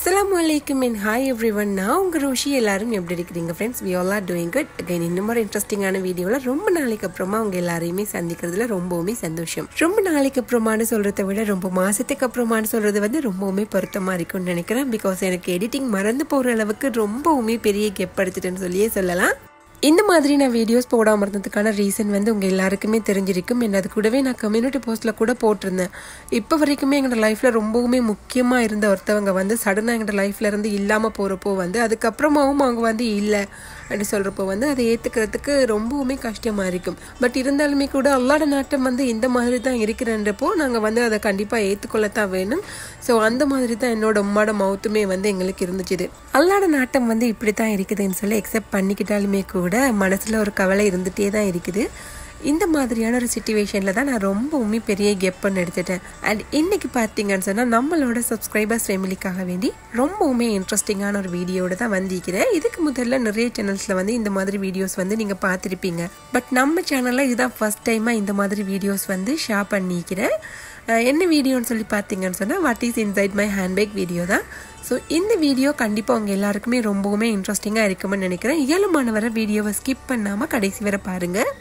அஸ்ஸலாமு அலைக்கும் and hi every one நான் உங்கள் ருஷி எல்லாரும் எப்படி இருக்கிறீங்க friends we all are doing good again இன்னும் ஒரு இன்ட்ரெஸ்டிங்கான வீடியோவில் ரொம்ப நாளைக்கு அப்புறமா உங்க எல்லாரையுமே சந்திக்கிறதுல ரொம்பவுமே சந்தோஷம் ரொம்ப நாளைக்கு அப்புறமானு சொல்கிறத விட ரொம்ப மாதத்துக்கு அப்புறமானு சொல்கிறது வந்து ரொம்பவுமே பொருத்தமாக இருக்கும்னு நினைக்கிறேன் பிகாஸ் எனக்கு எடிட்டிங் மறந்து போகிற அளவுக்கு ரொம்பவுமே பெரிய கெப் எடுத்துட்டேன்னு சொல்லியே சொல்லலாம் இந்த மாதிரி நான் வீடியோஸ் போடாமல் இருந்ததுக்கான ரீசன் வந்து உங்கள் எல்லாருக்குமே தெரிஞ்சிருக்கும் என்ன அது கூடவே நான் கம்யூனிட்டி போஸ்ட்டில் கூட போட்டிருந்தேன் இப்போ வரைக்குமே எங்களோட லைஃப்பில் ரொம்பவுமே முக்கியமாக இருந்த ஒருத்தவங்க வந்து சடனாக எங்களோட லைஃப்ல இருந்து இல்லாமல் போகிறப்போ வந்து அதுக்கப்புறமாவும் அவங்க வந்து இல்லை அப்படி சொல்கிறப்போ வந்து அதை ஏற்றுக்கிறதுக்கு ரொம்பவுமே கஷ்டமாக இருக்கும் பட் இருந்தாலுமே கூட அல்லாட நாட்டம் வந்து இந்த மாதிரி தான் இருக்கிறன்றப்போ நாங்கள் வந்து அதை கண்டிப்பாக ஏற்றுக்கொள்ளத்தான் வேணும் ஸோ அந்த மாதிரி தான் என்னோட உம்மாட மவுத்துமே வந்து எங்களுக்கு இருந்துச்சு அல்லாட நாட்டம் வந்து இப்படி தான் இருக்குதுன்னு சொல்லி எக்ஸெப்ட் பண்ணிக்கிட்டாலுமே கூட மனசில் ஒரு கவலை இருந்துகிட்டே தான் இருக்குது இந்த மாதிரியான ஒரு சுச்சுவேஷனில் தான் நான் ரொம்பவுமே பெரிய கெப்பன்னு எடுத்துட்டேன் அண்ட் இன்னைக்கு பார்த்தீங்கன்னு சொன்னால் நம்மளோட சப்ஸ்கிரைபர்ஸ் ஃபேமிலிக்காக வேண்டி ரொம்பவுமே இன்ட்ரெஸ்டிங்கான ஒரு வீடியோட தான் வந்திருக்கிறேன் இதுக்கு முதல்ல நிறைய சேனல்ஸில் வந்து இந்த மாதிரி வீடியோஸ் வந்து நீங்கள் பார்த்துருப்பீங்க பட் நம்ம சேனலில் இதுதான் ஃபஸ்ட் டைமாக இந்த மாதிரி வீடியோஸ் வந்து ஷேர் பண்ணிக்கிறேன் அஹ் என்ன வீடியோன்னு சொல்லி பார்த்தீங்கன்னு சொன்னால் what is inside my handbag video தான் ஸோ இந்த வீடியோ கண்டிப்பாக உங்கள் எல்லாருக்குமே ரொம்பவுமே இன்ட்ரெஸ்டிங்காக இருக்கும்னு நினைக்கிறேன் இயலுமானவரை வீடியோவை ஸ்கிப் பண்ணாமல் கடைசி வரை பாருங்கள்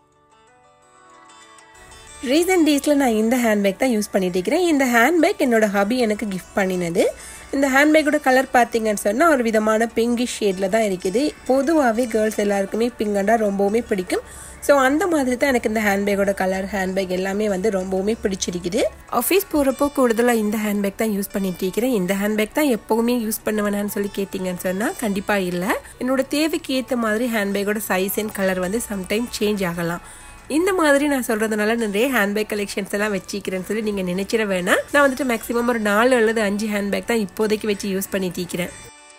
ரீசன்ட் டேஸில் நான் இந்த ஹேண்ட்பேக் தான் யூஸ் பண்ணிட்டு இருக்கிறேன் இந்த ஹேண்ட்பேக் என்னோட ஹபி எனக்கு கிஃப்ட் பண்ணினது இந்த ஹேண்ட்பேக்கோட கலர் பார்த்தீங்கன்னு சொன்னால் ஒரு விதமான பிங்கிஷ் ஷேடில் தான் இருக்குது பொதுவாகவே கேர்ள்ஸ் எல்லாருக்குமே பிங்கண்டா ரொம்பவுமே பிடிக்கும் ஸோ அந்த மாதிரி தான் எனக்கு இந்த ஹேண்ட்பேக்கோட கலர் ஹேண்ட்பேக் எல்லாமே வந்து ரொம்பவுமே பிடிச்சிருக்குது ஆஃபீஸ் போகிறப்போ கூடுதலாக இந்த ஹேண்ட்பேக் தான் யூஸ் பண்ணிட்டு இருக்கிறேன் இந்த ஹேண்ட்பேக் தான் எப்போவுமே யூஸ் பண்ணுவேனான்னு சொல்லி கேட்டிங்கன்னு சொன்னால் கண்டிப்பாக இல்லை என்னோட தேவைக்கு ஏற்ற மாதிரி ஹேண்ட்பேக்கோட சைஸ் அண்ட் கலர் வந்து சம்டைம் சேஞ்ச் ஆகலாம் இந்த மாதிரி நான் சொல்கிறதுனால நிறைய ஹேண்ட்பேக் கலெக்ஷன்ஸ் எல்லாம் வச்சிக்கிறேன்னு சொல்லி நீங்கள் நினைச்சிட வேணாம் நான் வந்துட்டு மேக்ஸிமம் ஒரு நாலு அல்லது அஞ்சு ஹேண்ட்பேக் தான் இப்போதைக்கு வச்சு யூஸ் பண்ணிட்டு இருக்கிறேன்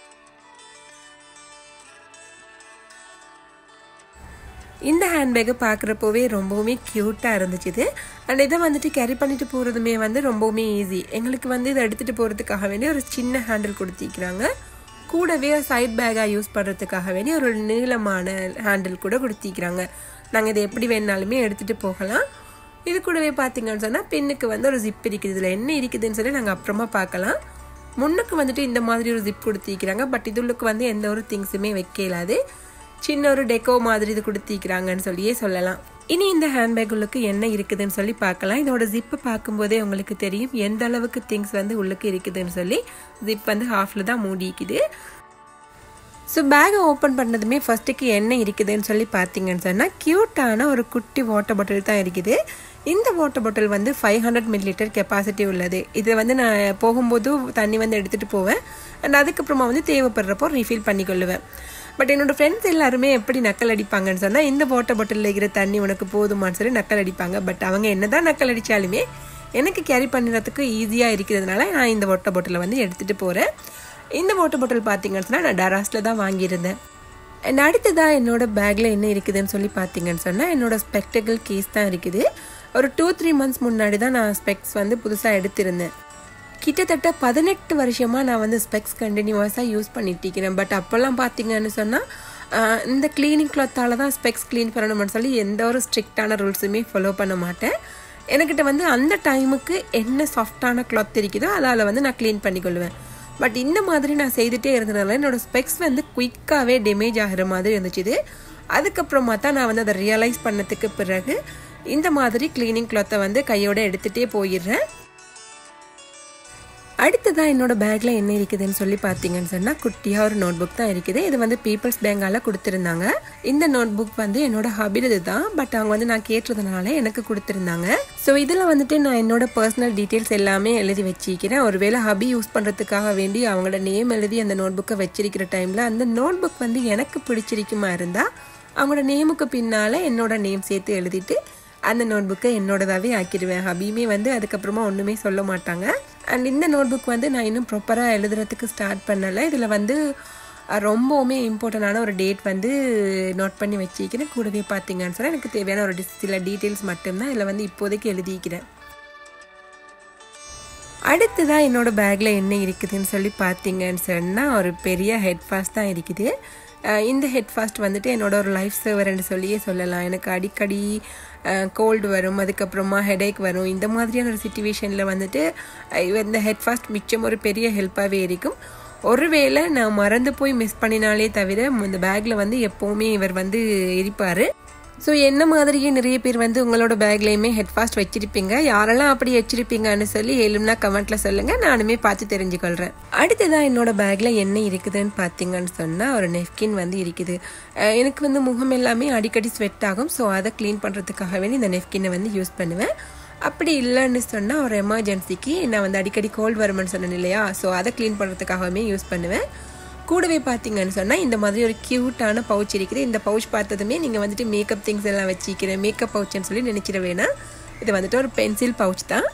இந்த ஹேண்ட்பேக்கை பார்க்குறப்போவே ரொம்பவுமே க்யூட்டாக இருந்துச்சு இது அண்ட் இதை வந்துட்டு கேரி பண்ணிட்டு போகிறதுமே வந்து ரொம்பவுமே ஈஸி எங்களுக்கு வந்து இதை எடுத்துகிட்டு போகிறதுக்காக வேண்டி ஒரு சின்ன ஹேண்டில் கொடுத்திருக்கிறாங்க கூடவே சைட் பேக்காக யூஸ் பண்ணுறதுக்காக வேண்டி ஒரு நீளமான ஹேண்டில் கூட கொடுத்திருக்கிறாங்க நாங்கள் இதை எப்படி வேணாலுமே எடுத்துகிட்டு போகலாம் இது கூடவே பார்த்தீங்கன்னு சொன்னால் பெண்ணுக்கு வந்து ஒரு ஜிப் இருக்குது இதில் என்ன இருக்குதுன்னு சொல்லி நாங்கள் அப்புறமா பார்க்கலாம் முன்னுக்கு வந்துட்டு இந்த மாதிரி ஒரு ஜிப் கொடுத்திருக்கிறாங்க பட் இதுளுக்கு வந்து எந்த ஒரு திங்ஸுமே வைக்கலாது சின்ன ஒரு டெக்கோ மாதிரி இது கொடுத்திருக்கிறாங்கன்னு சொல்லியே சொல்லலாம் இனி இந்த ஹேண்ட்பேக்குள்ளுக்கு என்ன இருக்குதுன்னு சொல்லி பார்க்கலாம் இதோட ஜிப்பை பார்க்கும்போதே உங்களுக்கு தெரியும் எந்த அளவுக்கு திங்ஸ் வந்து உள்ளுக்கு இருக்குதுன்னு சொல்லி ஜிப் வந்து ஹாஃபில் தான் மூடிக்குது ஸோ பேகை ஓப்பன் பண்ணதுமே ஃபஸ்ட்டுக்கு என்ன இருக்குதுன்னு சொல்லி பார்த்தீங்கன்னு சொன்னால் க்யூட்டான ஒரு குட்டி வாட்டர் பாட்டில் தான் இருக்குது இந்த வாட்டர் பாட்டில் வந்து five hundred millilitre capacity உள்ளது இதை வந்து நான் போகும்போது தண்ணி வந்து எடுத்துகிட்டு போவேன் அண்ட் அதுக்கப்புறமா வந்து தேவைப்படுறப்போ ரீஃபில் பண்ணிக்கொள்ளுவேன் பட் என்னோடய ஃப்ரெண்ட்ஸ் எல்லாருமே எப்படி நக்கல் அடிப்பாங்கன்னு சொன்னால் இந்த வாட்டர் பாட்டிலில் இருக்கிற தண்ணி உனக்கு போதுமான்னு சொல்லி நக்கல் அடிப்பாங்க பட் அவங்க என்ன தான் நக்கல் அடித்தாலுமே எனக்கு கேரி பண்ணுறதுக்கு ஈஸியாக இருக்கிறதுனால நான் இந்த வாட்டர் பாட்டிலை வந்து எடுத்துகிட்டு போகிறேன் இந்த வாட்டர் பாட்டில் பார்த்தீங்கன்னு சொன்னால் நான் டராஸில் தான் வாங்கியிருந்தேன் அண்ட் அடுத்ததாக என்னோட பேக்கில் என்ன இருக்குதுன்னு சொல்லி பார்த்தீங்கன்னு சொன்னால் என்னோட ஸ்பெக்டக்கிள் கேஸ் தான் இருக்குது ஒரு டூ த்ரீ மந்த்ஸ் முன்னாடி தான் நான் ஸ்பெக்ஸ் வந்து புதுசாக எடுத்திருந்தேன் கிட்டத்தட்ட பதினெட்டு வருஷமாக நான் வந்து ஸ்பெக்ஸ் கண்டினியூஸாக யூஸ் பண்ணிட்டு இருக்கிறேன் பட் அப்போல்லாம் பார்த்தீங்கன்னு சொன்னால் இந்த க்ளீனிங் கிளாத்தால் தான் ஸ்பெக்ஸ் க்ளீன் பண்ணணும்னு சொல்லி எந்த ஒரு ஸ்ட்ரிக்டான ரூல்ஸுமே ஃபாலோ பண்ண மாட்டேன் எனக்கிட்ட வந்து அந்த டைமுக்கு என்ன சாஃப்டான கிளாத் இருக்குதோ அதால் வந்து நான் க்ளீன் பண்ணிக்கொள்வேன் பட் இந்த மாதிரி நான் செய்துட்டே இருந்ததுனால என்னோடய ஸ்பெக்ஸ் வந்து குயிக்காகவே டேமேஜ் ஆகிற மாதிரி இருந்துச்சு அதுக்கப்புறமா தான் நான் வந்து அதை ரியலைஸ் பண்ணதுக்கு பிறகு இந்த மாதிரி க்ளீனிங் கிளாத்தை வந்து கையோட எடுத்துகிட்டே போயிடுறேன் அடுத்ததாக என்னோட பேக்கில் என்ன இருக்குதுன்னு சொல்லி பார்த்தீங்கன்னு சொன்னால் குட்டியாக ஒரு நோட் புக் தான் இருக்குது இது வந்து பீப்புள்ஸ் பேங்கால் கொடுத்துருந்தாங்க இந்த நோட் புக் வந்து என்னோட ஹபிலது தான் பட் அவங்க வந்து நான் கேட்டதுனால எனக்கு கொடுத்துருந்தாங்க ஸோ இதில் வந்துட்டு நான் என்னோட பர்சனல் டீட்டெயில்ஸ் எல்லாமே எழுதி வச்சிக்கிறேன் ஒருவேளை ஹபி யூஸ் பண்ணுறதுக்காக வேண்டி அவங்களோட நேம் எழுதி அந்த நோட் புக்கை வச்சிருக்கிற டைமில் அந்த நோட் புக் வந்து எனக்கு பிடிச்சிருக்குமா இருந்தால் அவங்களோட நேமுக்கு பின்னால் என்னோட நேம் சேர்த்து எழுதிட்டு அந்த நோட் புக்கை என்னோடதாகவே ஆக்கிடுவேன் ஹபியுமே வந்து அதுக்கப்புறமா ஒன்றுமே சொல்ல மாட்டாங்க அண்ட் இந்த நோட் புக் வந்து நான் இன்னும் ப்ராப்பராக எழுதுறதுக்கு ஸ்டார்ட் பண்ணலை இதில் வந்து ரொம்பவுமே இம்பார்ட்டண்டான ஒரு டேட் வந்து நோட் பண்ணி வச்சிக்கிறேன் கூடவே பார்த்தீங்கன்னு சொன்னால் எனக்கு தேவையான ஒரு சில டீட்டெயில்ஸ் மட்டும்தான் இதில் வந்து இப்போதைக்கு எழுதிக்கிறேன் அடுத்ததாக என்னோடய பேக்கில் என்ன இருக்குதுன்னு சொல்லி பார்த்தீங்கன்னு சொன்னால் ஒரு பெரிய ஹெட் ஃபாஸ்ட் தான் இருக்குது இந்த ஹெட் ஃபாஸ்ட் வந்துட்டு என்னோட ஒரு லைஃப் சேவர்னு சொல்லியே சொல்லலாம் எனக்கு அடிக்கடி கோல்டு வரும் அதுக்கப்புறமா ஹெடேக் வரும் இந்த மாதிரியான ஒரு சுச்சுவேஷனில் வந்துட்டு இந்த ஹெட் ஃபாஸ்ட் மிச்சம் ஒரு பெரிய ஹெல்ப்பாகவே இருக்கும் ஒருவேளை நான் மறந்து போய் மிஸ் பண்ணினாலே தவிர இந்த பேக்கில் வந்து எப்போவுமே இவர் வந்து இருப்பார் ஸோ என்ன மாதிரியே நிறைய பேர் வந்து உங்களோட பேக்லேயுமே ஹெட் ஃபாஸ்ட் வச்சிருப்பீங்க யாரெல்லாம் அப்படி வச்சிருப்பீங்கன்னு சொல்லி எழும்னா கமெண்ட்ல சொல்லுங்க நானுமே பார்த்து தெரிஞ்சுக்கொள்றேன் அடுத்ததான் என்னோட பேக்ல என்ன இருக்குதுன்னு பார்த்தீங்கன்னு சொன்னா ஒரு நெஃப்கின் வந்து இருக்குது அஹ் எனக்கு வந்து முகம் எல்லாமே அடிக்கடி ஸ்வெட் ஆகும் ஸோ அதை க்ளீன் பண்றதுக்காக வேண்டி இந்த நெஃப்கினை வந்து யூஸ் பண்ணுவேன் அப்படி இல்லைன்னு சொன்னால் ஒரு எமர்ஜென்சிக்கு நான் வந்து அடிக்கடி கோல்டு வருமென்னு சொன்னேன் இல்லையா ஸோ அதை க்ளீன் பண்ணுறதுக்காகவே யூஸ் பண்ணுவேன் கூடவே பார்த்தீங்கன்னு சொன்னால் இந்த மாதிரி ஒரு க்யூட்டான பவுச் இருக்குது இந்த பவுச் பார்த்ததுமே நீங்கள் வந்துட்டு மேக்கப் திங்ஸ் எல்லாம் வச்சிக்கிறேன் மேக்கப் பவுச்னு சொல்லி நினச்சிட வேணாம் இது வந்துட்டு ஒரு பென்சில் பவுச் தான்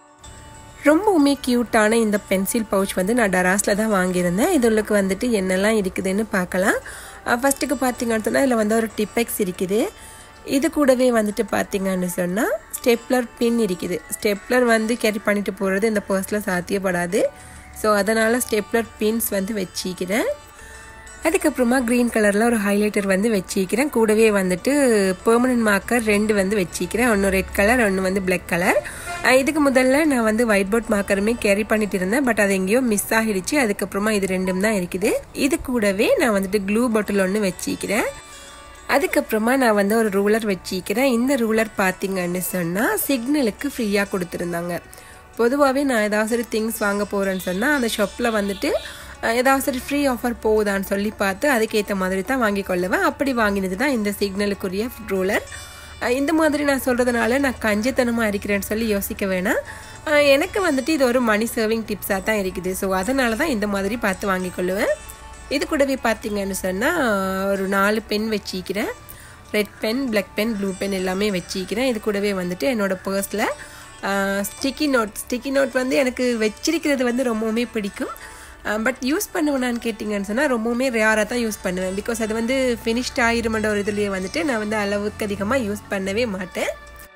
ரொம்பவுமே க்யூட்டான இந்த பென்சில் பவுச் வந்து நான் டராஸில் தான் வாங்கியிருந்தேன் இதுளுக்கு வந்துட்டு என்னெல்லாம் இருக்குதுன்னு பார்க்கலாம் ஃபஸ்ட்டுக்கு பார்த்தீங்கன்னு சொன்னால் இதில் வந்து ஒரு டிப்பெக்ஸ் இருக்குது இது கூடவே வந்துட்டு பார்த்தீங்கன்னு சொன்னால் ஸ்டெப்லர் பின் இருக்குது ஸ்டெப்லர் வந்து கேரி பண்ணிட்டு போகிறது இந்த பர்ஸில் சாத்தியப்படாது ஸோ அதனால் ஸ்டெப்லர் பின்ஸ் வந்து வச்சிக்கிறேன் அதுக்கப்புறமா க்ரீன் கலரில் ஒரு ஹைலைட்டர் வந்து வச்சிக்கிறேன் கூடவே வந்துட்டு பெர்மனன்ட் மார்க்கர் ரெண்டு வந்து வச்சிக்கிறேன் ஒன்று ரெட் கலர் ஒன்று வந்து பிளாக் கலர் இதுக்கு முதல்ல நான் வந்து ஒயிட் போர்ட் மார்க்கருமே கேரி பண்ணிட்டு இருந்தேன் பட் அது எங்கேயோ மிஸ் ஆகிடுச்சு அதுக்கப்புறமா இது ரெண்டும் தான் இருக்குது இது கூடவே நான் வந்துட்டு க்ளூ பாட்டில் ஒன்று வச்சிக்கிறேன் அதுக்கப்புறமா நான் வந்து ஒரு ரூலர் வச்சிக்கிறேன் இந்த ரூலர் பார்த்தீங்கன்னு சொன்னால் சிக்னலுக்கு ஃப்ரீயாக கொடுத்துருந்தாங்க பொதுவாகவே நான் ஏதாவது ஒரு திங்ஸ் வாங்க போகிறேன்னு சொன்னால் அந்த ஷாப்பில் வந்துட்டு ஏதாவது ஒரு ஃப்ரீ ஆஃபர் போகுதான்னு சொல்லி பார்த்து அதுக்கேற்ற மாதிரி தான் வாங்கி கொள்ளுவேன் அப்படி வாங்கினது தான் இந்த சிக்னலுக்குரிய ரூலர் இந்த மாதிரி நான் சொல்கிறதுனால நான் கஞ்சத்தனமாக இருக்கிறேன்னு சொல்லி யோசிக்க வேணாம் எனக்கு வந்துட்டு இது ஒரு மணி சேவிங் டிப்ஸாக தான் இருக்குது ஸோ அதனால தான் இந்த மாதிரி பார்த்து வாங்கி கொள்ளுவேன் இது கூடவே பார்த்தீங்கன்னு சொன்னால் ஒரு நாலு பென் வச்சிக்கிறேன் red pen black pen blue pen எல்லாமே வச்சிக்கிறேன் இது கூடவே வந்துட்டு என்னோடய பர்ஸில் ஸ்டிக்கி நோட் ஸ்டிக்கி நோட் வந்து எனக்கு வச்சிருக்கிறது வந்து ரொம்பவுமே பிடிக்கும் பட் யூஸ் பண்ணுவேனான்னு கேட்டிங்கன்னு சொன்னால் ரொம்பவுமே ரேராக தான் யூஸ் பண்ணுவேன் பிகாஸ் அது வந்து ஃபினிஷ்ட் ஆயிருமென்ற ஒரு இதுலேயே வந்துட்டு நான் வந்து அளவுக்கு அதிகமாக யூஸ் பண்ணவே மாட்டேன்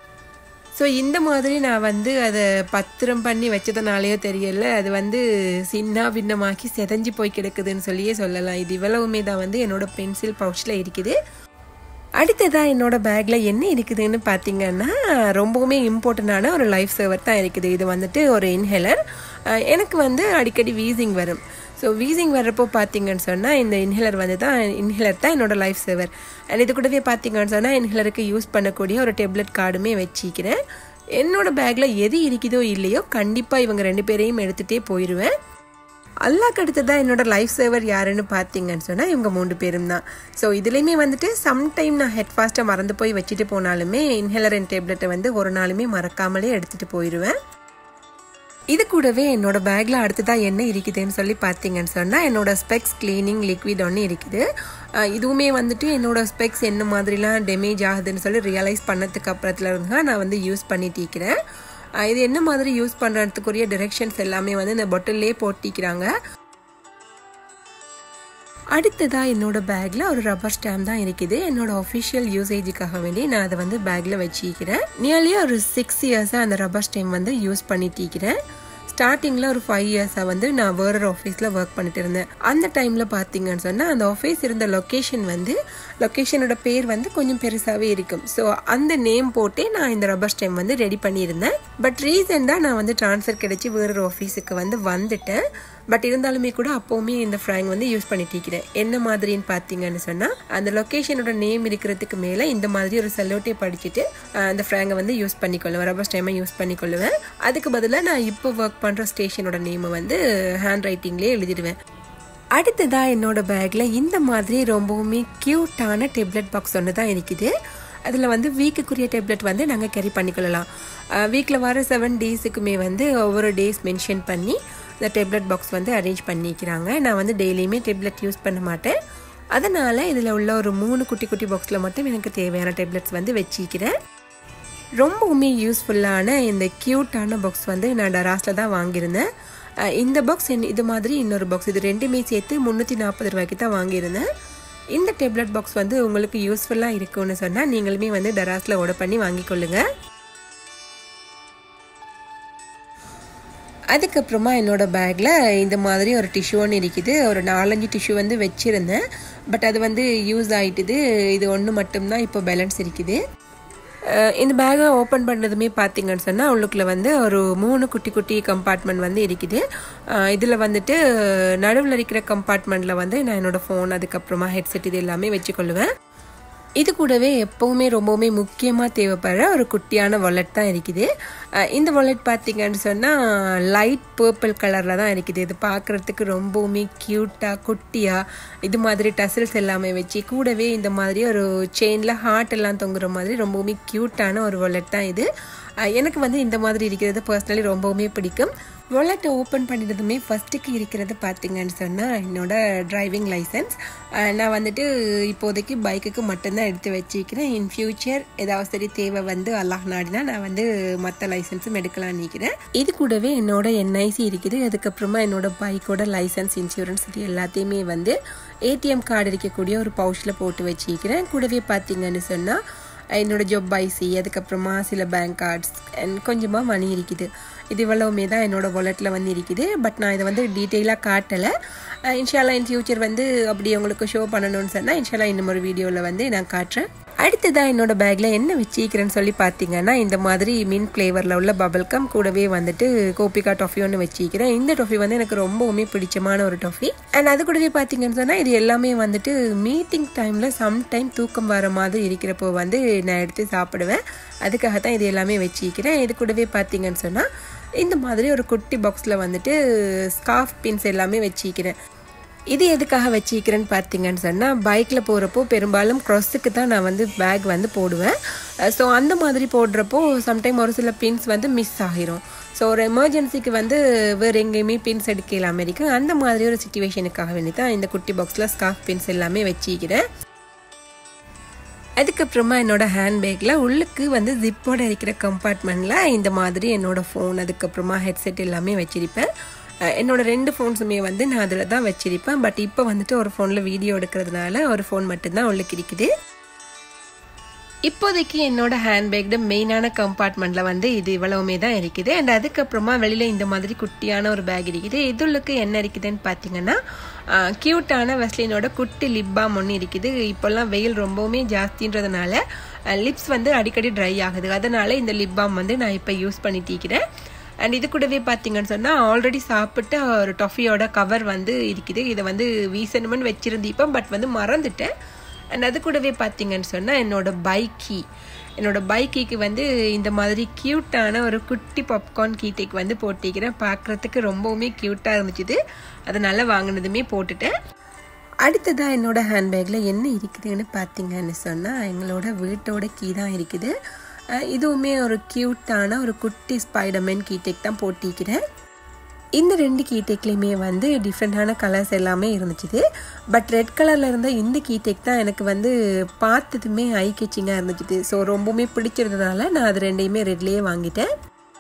ஸோ இந்த மாதிரி நான் வந்து அதை பத்திரம் பண்ணி வச்சதுனாலேயோ தெரியல அது வந்து சின்ன பின்னமாக்கி செதஞ்சு போய் கிடக்குதுன்னு சொல்லியே சொல்லலாம் இது இவ்வளவுமே தான் வந்து என்னோட பென்சில் பவுச்சில் இருக்குது அடுத்ததாக என்னோட பேக்கில் என்ன இருக்குதுன்னு பார்த்தீங்கன்னா ரொம்பவுமே இம்பார்ட்டண்டான ஒரு லைஃப் சேவர் தான் இருக்குது இது வந்துட்டு ஒரு இன்ஹேலர் எனக்கு வந்து அடிக்கடி வீசிங் வரும் ஸோ வீசிங் வர்றப்போ பார்த்தீங்கன்னு சொன்னால் இந்த இன்ஹேலர் வந்து தான் இன்ஹேலர் தான் என்னோட லைஃப் சேவர் அண்ட் இது கூடவே பார்த்தீங்கன்னு சொன்னால் இன்ஹேலருக்கு யூஸ் பண்ணக்கூடிய ஒரு டெப்லெட் கார்டுமே வச்சிக்கிறேன் என்னோட பேக்கில் எது இருக்குதோ இல்லையோ கண்டிப்பாக இவங்க ரெண்டு பேரையும் எடுத்துகிட்டே போயிடுவேன் அல்லாக்கு அடுத்ததான் என்னோட லைஃப் சேவர் யாருன்னு பார்த்தீங்கன்னு சொன்னால் இவங்க மூணு பேரும் தான் ஸோ இதுலேயுமே வந்துட்டு சம்டைம் நான் ஹெட் ஃபாஸ்ட்டை மறந்து போய் வச்சுட்டு போனாலுமே இன்ஹேலர் அண்ட் டேப்லெட்டை வந்து ஒரு நாளுமே மறக்காமலே எடுத்துகிட்டு போயிடுவேன் இது கூடவே என்னோட பேக்கில் அடுத்ததாக என்ன இருக்குதுன்னு சொல்லி பார்த்தீங்கன்னு சொன்னால் என்னோட ஸ்பெக்ஸ் கிளீனிங் லிக்விட் ஒன்று இருக்குது இதுவுமே வந்துட்டு என்னோட ஸ்பெக்ஸ் என்ன மாதிரிலாம் டேமேஜ் ஆகுதுன்னு சொல்லி ரியலைஸ் பண்ணதுக்கு அப்புறத்துல இருந்து நான் வந்து யூஸ் பண்ணிட்டு இருக்கிறேன் இது என்ன மாதிரி யூஸ் பண்ணுறதுக்குரிய டிரெக்ஷன்ஸ் எல்லாமே வந்து இந்த பொட்டிலே போட்டிக்கிறாங்க அடுத்ததாக என்னோட பேக்கில் ஒரு ரப்பர் ஸ்டாம்ப் தான் இருக்குது என்னோட ஒஃபிஷியல் யூசேஜுக்காக வேண்டி நான் அதை வந்து பேக்கில் வச்சுக்கிறேன் நியர்லி ஒரு சிக்ஸ் இயர்ஸாக அந்த ரப்பர் ஸ்டாம்ப் வந்து யூஸ் பண்ணிட்டிருக்கிறேன் ஸ்டார்டிங்கில் ஒரு ஃபைவ் இயர்ஸாக வந்து நான் வேற ஒரு ஆஃபீஸில் ஒர்க் பண்ணிட்டு இருந்தேன் அந்த டைமில் பார்த்தீங்கன்னு சொன்னால் அந்த ஆஃபீஸ் இருந்த லொக்கேஷன் வந்து லொக்கேஷனோட பேர் வந்து கொஞ்சம் பெருசாகவே இருக்கும் ஸோ அந்த நேம் போட்டே நான் இந்த ரப்பர் ஸ்டெம் வந்து ரெடி பண்ணியிருந்தேன் பட் ரீசெண்டாக நான் வந்து ட்ரான்ஸ்ஃபர் கிடைச்சி வேறொரு ஆஃபீஸுக்கு வந்து வந்துட்டேன் பட் இருந்தாலுமே கூட அப்போவுமே இந்த ஃப்ராங் வந்து யூஸ் பண்ணிட்டு இருக்கிறேன் என்ன மாதிரின்னு பார்த்தீங்கன்னு சொன்னால் அந்த லொக்கேஷனோட நேம் இருக்கிறதுக்கு மேலே இந்த மாதிரி ஒரு செல்லோட்டே படிச்சுட்டு அந்த ஃப்ராங்கை வந்து யூஸ் பண்ணிக்கொள்ளுவேன் ரப்பர் ஸ்டெம்மை யூஸ் பண்ணிக்கொள்ளுவேன் அதுக்கு பதிலாக நான் இப்போ ஒர்க் பண்ணுற ஸ்டேஷனோட நேமை வந்து ஹேண்ட் ரைட்டிங்லேயே எழுதிடுவேன் அடுத்ததாக என்னோட பேக்கில் இந்த மாதிரி ரொம்பவுமே க்யூட்டான டெப்லெட் பாக்ஸ் ஒன்று தான் இருக்குது அதில் வந்து வீக்குக்குரிய டேப்லெட் வந்து நாங்கள் கேரி பண்ணிக்கொள்ளலாம் வீக்கில் வர செவன் டேஸுக்குமே வந்து ஒவ்வொரு டேஸ் மென்ஷன் பண்ணி இந்த டேப்லெட் பாக்ஸ் வந்து அரேஞ்ச் பண்ணிக்கிறாங்க நான் வந்து டெய்லியுமே டேப்லெட் யூஸ் பண்ண மாட்டேன் அதனால் இதில் உள்ள ஒரு மூணு குட்டி குட்டி பாக்ஸில் மட்டும் எனக்கு தேவையான டேப்லெட்ஸ் வந்து வச்சிக்கிறேன் ரொம்பவுமே யூஸ்ஃபுல்லான இந்த க்யூட்டான பாக்ஸ் வந்து நான் டராஸில் தான் வாங்கியிருந்தேன் இந்த பாக்ஸ் இது மாதிரி இன்னொரு பாக்ஸ் இது ரெண்டுமே சேர்த்து முந்நூற்றி நாற்பது ரூபாய்க்கு தான் வாங்கியிருந்தேன் இந்த டேப்லெட் பாக்ஸ் வந்து உங்களுக்கு யூஸ்ஃபுல்லாக இருக்கும்னு சொன்னால் நீங்களுமே வந்து டராஸில் ஆர்டர் பண்ணி வாங்கிக்கொள்ளுங்க அதுக்கப்புறமா என்னோடய பேக்கில் இந்த மாதிரி ஒரு டிஷ்யூ ஒன்று இருக்குது ஒரு நாலஞ்சு டிஷ்யூ வந்து வச்சுருந்தேன் பட் அது வந்து யூஸ் ஆகிட்டுது இது ஒன்று மட்டும்தான் இப்போ பேலன்ஸ் இருக்குது அஹ் இந்த பேக்கை ஓப்பன் பண்ணதுமே பார்த்தீங்கன்னு சொன்னால் உள்ளுக்குள்ள வந்து ஒரு மூணு குட்டி குட்டி கம்பார்ட்மெண்ட் வந்து இருக்குது இதில் வந்துட்டு நடுவில் இருக்கிற கம்பார்ட்மெண்ட்டில் வந்து நான் என்னோடய ஃபோன் அதுக்கப்புறமா ஹெட்செட் இது எல்லாமே வச்சுக்கொள்ளுவேன் இது கூடவே எப்போவுமே ரொம்பவுமே முக்கியமாக தேவைப்படுற ஒரு குட்டியான வாலெட் தான் இருக்குது அஹ் இந்த வாலெட் பார்த்தீங்கன்னு சொன்னால் லைட் பர்பிள் கலரில் தான் இருக்குது இது பார்க்குறதுக்கு ரொம்பவுமே க்யூட்டாக குட்டியாக இது மாதிரி டசில்ஸ் எல்லாமே வச்சு கூடவே இந்த மாதிரி ஒரு செயினில் ஹார்ட் எல்லாம் தொங்குற மாதிரி ரொம்பவுமே க்யூட்டான ஒரு வாலெட் தான் இது அஹ் எனக்கு வந்து இந்த மாதிரி இருக்கிறது பர்சனலி ரொம்பவுமே பிடிக்கும் வாலெட்டை ஓப்பன் பண்ணினதுமே ஃபஸ்ட்டுக்கு இருக்கிறது பார்த்தீங்கன்னு சொன்னால் என்னோட டிரைவிங் லைசன்ஸ் நான் வந்துட்டு இப்போதைக்கு பைக்குக்கு மட்டும்தான் எடுத்து வச்சிருக்கிறேன் இன் ஃபியூச்சர் ஏதாவது சரி தேவை வந்து அல்லாஹ் நாடினா நான் வந்து மற்ற லைசன்ஸும் எடுக்கலாம்னு நினைக்கிறேன் இது கூடவே என்னோட என்ஐசி இருக்குது அதுக்கப்புறமா என்னோட பைக்கோட லைசன்ஸ் இன்சூரன்ஸ் இது எல்லாத்தையுமே வந்து ஏடிஎம் கார்டு இருக்கக்கூடிய ஒரு பவுச்சில் போட்டு வச்சிருக்கிறேன் கூடவே பார்த்தீங்கன்னு சொன்னால் என்னோட ஜாப் ஐசி அதுக்கப்புறமா சில பேங்க் கார்ட்ஸ் அண்ட் கொஞ்சமாக மணி இருக்குது இது இவ்வளவுமே தான் என்னோட வாலெட்டில் வந்து இருக்குது பட் நான் இதை வந்து டீட்டெயிலாக காட்டலை இன்ஷால்லா இன் ஃபியூச்சர் வந்து அப்படி உங்களுக்கு ஷோ பண்ணணும்னு சொன்னால் இன்ஷால்லா இன்னும் ஒரு வீடியோவில் வந்து நான் காட்டுறேன் அடுத்ததாக என்னோட பேக்கில் என்ன வச்சிருக்கிறேன்னு சொல்லி பார்த்தீங்கன்னா இந்த மாதிரி மின் ஃப்ளேவரில் உள்ள பபிள்கம் கூடவே வந்துட்டு கோபிகா டொஃபி ஒன்று வச்சிருக்கிறேன் இந்த டொஃபி வந்து எனக்கு ரொம்பவுமே பிடிச்சமான ஒரு டொஃபி அண்ட் அது கூடவே பார்த்தீங்கன்னு சொன்னால் இது எல்லாமே வந்துட்டு மீட்டிங் டைமில் சம்டைம் தூக்கம் வர மாதிரி இருக்கிறப்போ வந்து நான் எடுத்து சாப்பிடுவேன் அதுக்காக தான் இது எல்லாமே வச்சிருக்கிறேன் இது கூடவே பார்த்தீங்கன்னு சொன்னால் இந்த மாதிரி ஒரு குட்டி பாக்ஸில் வந்துட்டு ஸ்கார்ஃப் பின்ஸ் எல்லாமே வச்சிருக்கிறேன் இது எதுக்காக வச்சிக்கிறேன்னு பார்த்தீங்கன்னு சொன்னால் பைக்கில் போகிறப்போ பெரும்பாலும் க்ராஸுக்கு தான் நான் வந்து பேக் வந்து போடுவேன் ஸோ அந்த மாதிரி போடுறப்போ சம்டைம் ஒரு சில பின்ஸ் வந்து மிஸ் ஆகிரும் ஸோ ஒரு எமர்ஜென்சிக்கு வந்து வேறு எங்கேயுமே பின்ஸ் எடுக்கல அமெரிக்கா அந்த மாதிரி ஒரு சுச்சுவேஷனுக்காக வேண்டி தான் இந்த குட்டி பாக்ஸில் ஸ்கார்ஃப் பின்ஸ் எல்லாமே வச்சிக்கிறேன் அதுக்கப்புறமா என்னோட ஹேண்ட்பேக்கில் உள்ளுக்கு வந்து ஜிப்போட இருக்கிற கம்பார்ட்மெண்ட்டில் இந்த மாதிரி என்னோட ஃபோன் அதுக்கப்புறமா ஹெட்செட் எல்லாமே வச்சிருப்பேன் என்னோட ரெண்டு ஃபோன்ஸுமே வந்து நான் அதில் தான் வச்சிருப்பேன் பட் இப்போ வந்துட்டு ஒரு ஃபோனில் வீடியோ எடுக்கிறதுனால ஒரு ஃபோன் மட்டும்தான் உள்ளுக்கு இருக்குது இப்போதைக்கு என்னோட ஹேண்ட்பேக்டு மெயினான கம்பார்ட்மெண்ட்டில் வந்து இது இவ்வளவுமே தான் இருக்குது அண்ட் அதுக்கப்புறமா வெளியில் இந்த மாதிரி குட்டியான ஒரு பேக் இருக்குது இதுளுக்கு என்ன இருக்குதுன்னு பார்த்தீங்கன்னா க்யூட்டான வெஸ்லினோட குட்டி லிப் பாம் ஒன்று இருக்குது இப்போல்லாம் வெயில் ரொம்பவுமே ஜாஸ்தின்றதுனால லிப்ஸ் வந்து அடிக்கடி ட்ரை ஆகுது அதனால இந்த லிப் பாம் வந்து நான் இப்போ யூஸ் பண்ணிட்டிருக்கிறேன் அண்ட் இது கூடவே பார்த்தீங்கன்னு சொன்னால் ஆல்ரெடி சாப்பிட்ட ஒரு டொஃபியோட கவர் வந்து இருக்குது இதை வந்து வீசணும்னு வச்சுருந்தீப்பேன் பட் வந்து மறந்துட்டேன் அண்ட் அது கூடவே பார்த்தீங்கன்னு சொன்னால் என்னோட பைக்கி என்னோட பைக்கிக்கு வந்து இந்த மாதிரி க்யூட்டான ஒரு குட்டி பாப்கார்ன் கீட்டைக்கு வந்து போட்டிக்கிறேன் பார்க்குறதுக்கு ரொம்பவுமே க்யூட்டாக இருந்துச்சு அதனால் வாங்கினதுமே போட்டுட்டேன் அடுத்ததாக என்னோட ஹேண்ட்பேக்கில் என்ன இருக்குதுன்னு பார்த்தீங்கன்னு சொன்னால் எங்களோட வீட்டோட கீ தான் இருக்குது இதுவுமே ஒரு க்யூட்டான ஒரு குட்டி ஸ்பைடர்மேன் கீடெக் தான் போட்டிக்கிறேன் இந்த ரெண்டு கீடெக்லேயுமே வந்து டிஃப்ரெண்ட்டான கலர்ஸ் எல்லாமே இருந்துச்சு பட் ரெட் கலரில் இருந்த இந்த கீடெக் தான் எனக்கு வந்து பார்த்ததுமே ஐ கேச்சிங்காக இருந்துச்சு ஸோ ரொம்பவுமே பிடிச்சிருந்ததுனால நான் அது ரெண்டையுமே ரெட்லேயே வாங்கிட்டேன்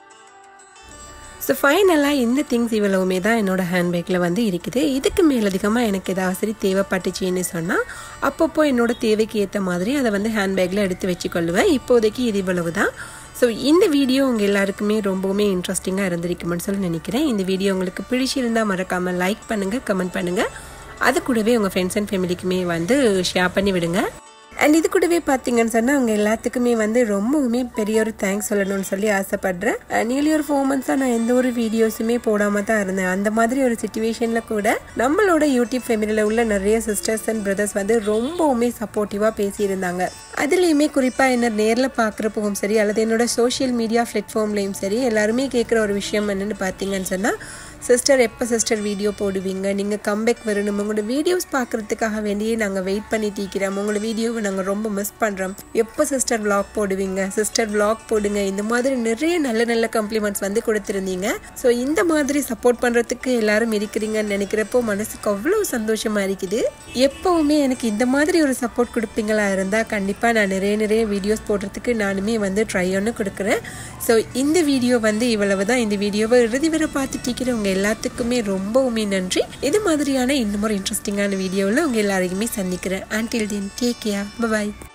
ஸோ ஃபைனலாக இந்த திங்ஸ் இவ்வளவுமே தான் என்னோடய ஹேண்ட்பேக்கில் வந்து இருக்குது இதுக்கு மேலதிகமாக எனக்கு ஏதாவது சரி தேவைப்பட்டுச்சின்னு சொன்னால் அப்பப்போ என்னோடய தேவைக்கு ஏற்ற மாதிரி அதை வந்து ஹேண்ட்பேக்கில் எடுத்து வச்சுக்கொள்ளுவேன் இப்போதைக்கு இது இவ்வளவு தான் ஸோ இந்த வீடியோ உங்கள் எல்லாருக்குமே ரொம்பவுமே இன்ட்ரெஸ்டிங்காக இருந்திருக்குமென்னு சொல்லி நினைக்கிறேன் இந்த வீடியோ உங்களுக்கு பிடிச்சிருந்தால் மறக்காமல் லைக் பண்ணுங்கள் கமெண்ட் பண்ணுங்கள் அது கூடவே உங்கள் ஃப்ரெண்ட்ஸ் அண்ட் ஃபேமிலிக்குமே வந்து ஷேர் பண்ணி விடுங்க அண்ட் இது கூடவே பார்த்தீங்கன்னு சொன்னால் அவங்க எல்லாத்துக்குமே வந்து ரொம்பவுமே பெரிய ஒரு தேங்க்ஸ் சொல்லணும்னு சொல்லி ஆசைப்படுறேன் நியர்லி ஒரு ஃபோர் மந்த்ஸாக நான் எந்த ஒரு வீடியோஸுமே போடாமல் தான் இருந்தேன் அந்த மாதிரி ஒரு சுச்சுவேஷனில் கூட நம்மளோட யூடியூப் ஃபேமிலியில் உள்ள நிறைய சிஸ்டர்ஸ் அண்ட் பிரதர்ஸ் வந்து ரொம்பவுமே சப்போர்ட்டிவாக பேசியிருந்தாங்க அதுலேயுமே குறிப்பாக என்ன நேரில் பார்க்குறப்பவும் சரி அல்லது என்னோட சோஷியல் மீடியா பிளாட்ஃபார்ம்லேயும் சரி எல்லாருமே கேட்குற ஒரு விஷயம் என்னென்னு பார்த்தீங்கன்னு சொன்னால் சிஸ்டர் எப்போ சிஸ்டர் வீடியோ போடுவீங்க நீங்கள் கம்பேக் வரணும் உங்களோட வீடியோஸ் பார்க்குறதுக்காக வேண்டியே நாங்கள் வெயிட் பண்ணிட்டு இருக்கிறோம் உங்களோட வீடியோவை நாங்கள் ரொம்ப மிஸ் பண்ணுறோம் எப்போ சிஸ்டர் vlog போடுவீங்க சிஸ்டர் vlog போடுங்க இந்த மாதிரி நிறைய நல்ல நல்ல கம்ப்ளிமெண்ட்ஸ் வந்து கொடுத்துருந்தீங்க ஸோ இந்த மாதிரி சப்போர்ட் பண்ணுறதுக்கு எல்லாரும் இருக்கிறீங்கன்னு நினைக்கிறப்போ மனசுக்கு அவ்வளோ சந்தோஷமாக இருக்குது எப்போவுமே எனக்கு இந்த மாதிரி ஒரு சப்போர்ட் கொடுப்பீங்களா இருந்தால் கண்டிப்பாக நான் நிறைய நிறைய வீடியோஸ் போடுறதுக்கு நானுமே வந்து ட்ரை ஒன்று கொடுக்குறேன் ஸோ இந்த வீடியோ வந்து இவ்வளவு தான் இந்த வீடியோவை இறுதி வரை பார்த்துட்டு இருக்கிறவங்க எல்லாத்துக்குமே ரொம்பவுமே நன்றி இது மாதிரியான இன்னும் ஒரு இன்ட்ரெஸ்டிங்கான வீடியோவில் உங்கள் எல்லாரையுமே சந்திக்கிறேன் ஆன்டில் தென் டேக் கேர் பாய்